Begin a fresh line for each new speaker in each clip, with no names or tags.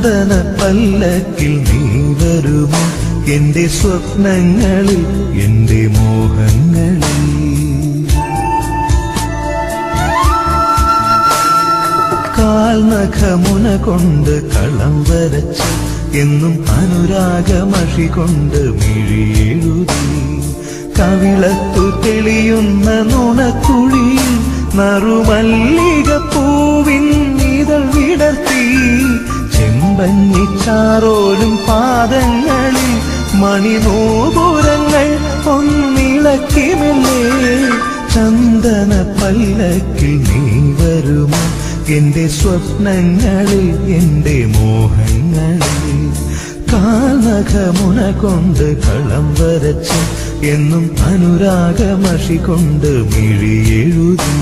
ചന്ദന പല്ലക്കിൽ നീ വരുമോ എന്റെ സ്വപ്നങ്ങളിൽ എന്റെ മോഹങ്ങളിൽ കാൽനഖമുന കൊണ്ട് കളം വരച്ച് എന്നും അനുരാഗമഷി കൊണ്ട് മിഴിയെഴുതി കവിളത്തു തെളിയുന്ന നുണക്കുഴിയിൽ നറുമല്ലിക പൂവിൻ ഇതൾ വിടർത്തി ചെമ്പഞ്ഞിച്ചാറോലും പാദങ്ങളിൽ മണിനൂപുരങ്ങൾ ഒന്നിളക്കിമല്ലേ ചന്ദന പല്ലക്കിൽ നീ വരുമോ എന്റെ സ്വപ്നങ്ങളിൽ എന്റെ മോഹങ്ങളിൽ കാൽനഖമുന കൊണ്ട് കളം വരച്ച് എന്നും അനുരാഗമഷി കൊണ്ട് മിഴിയെഴുതി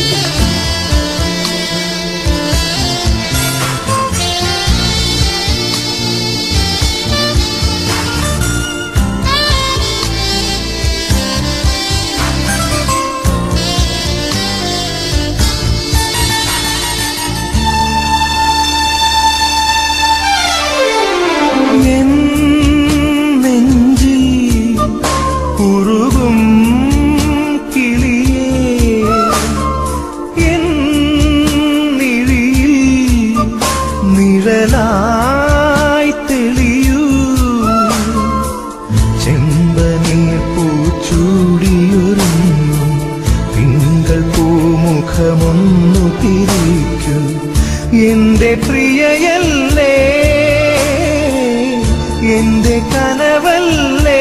എൻ നെഞ്ചിൽ ഉരുകും കിളിയേ എൻ നിഴിയിൽ നിഴലായി തെളിയൂ ചെമ്പനീർ പൂച്ചൂടിയൊരുങ്ങും തിങ്കൾ പൂമുഖമൊന്നു തിരിക്കൂ എന്റെ പ്രിയയല്ലേ എന്റെ കനവല്ലേ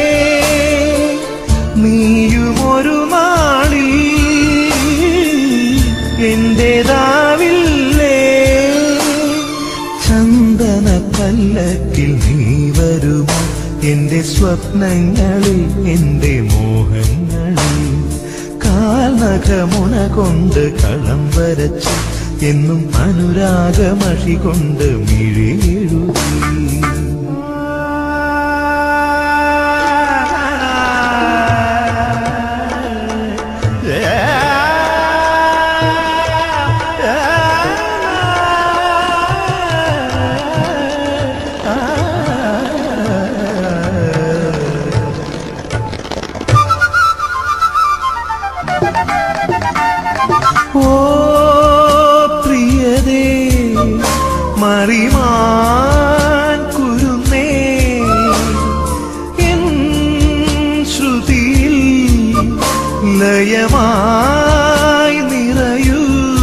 നീയുമൊരു നാളിൽ എന്റേതാവില്ലേ ചന്ദന പല്ലക്കിൽ നീ വരുമോ എന്റെ സ്വപ്നങ്ങളിൽ എന്റെ മോഹങ്ങളിൽ കാൽനഖമുന കൊണ്ട് കളം വരച്ച് എന്നും അനുരാഗമഷി കൊണ്ട് മിഴിയെഴുതി ഓ പ്രിയതേ മറിമാൻ കുരുന്നേ എൻ ശ്രുതിയിൽ ലയമായി നിറയൂ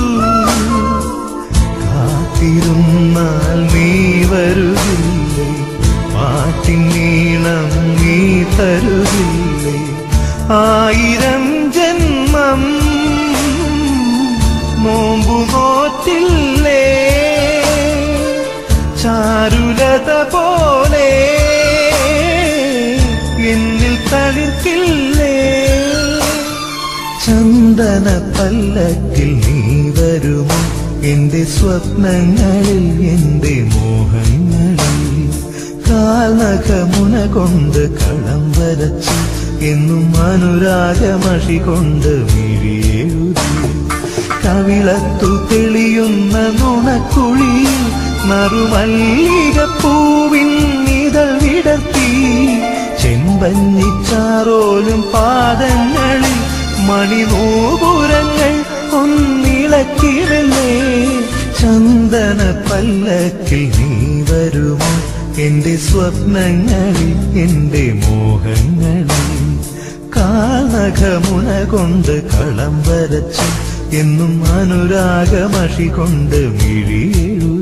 കാത്തിരുന്നാൽ നീ വരുകില്ലേ പാട്ടിൻ നീളം നീ തരുകില്ലേ ആയിരം ജന്മം നോമ്പു നോറ്റില്ലേ ചാരുലത പോലെ എന്നിൽ തളിർക്കില്ലേ ചന്ദന പല്ലക്കിൽ നീ വരുമോ എന്റെ സ്വപ്നങ്ങളിൽ എന്റെ മോഹങ്ങളിൽ കാൽനഖമുന കൊണ്ട് കളം വരച്ച് എന്നും അനുരാഗമഷി കൊണ്ട് മിഴിയെഴുതി കവിളത്തു തെളിയുന്ന നുണക്കുഴിയിൽ നറുമല്ലിക പൂവിൻ ഇതൾ വിടർത്തി ചെമ്പഞ്ഞിച്ചാറോലും പാദങ്ങളിൽ മണിനൂപുരങ്ങൾ ഒന്നിളക്കിടല്ലേ ചന്ദന പല്ലക്കിൽ നീ വരുമോ എന്റെ സ്വപ്നങ്ങളിൽ എന്റെ മോഹങ്ങളിൽ കാൽനഖമുന കൊണ്ട് കളം വരച്ച് എന്നും അനുരാഗമഷി കൊണ്ട് മിഴിയെഴുതി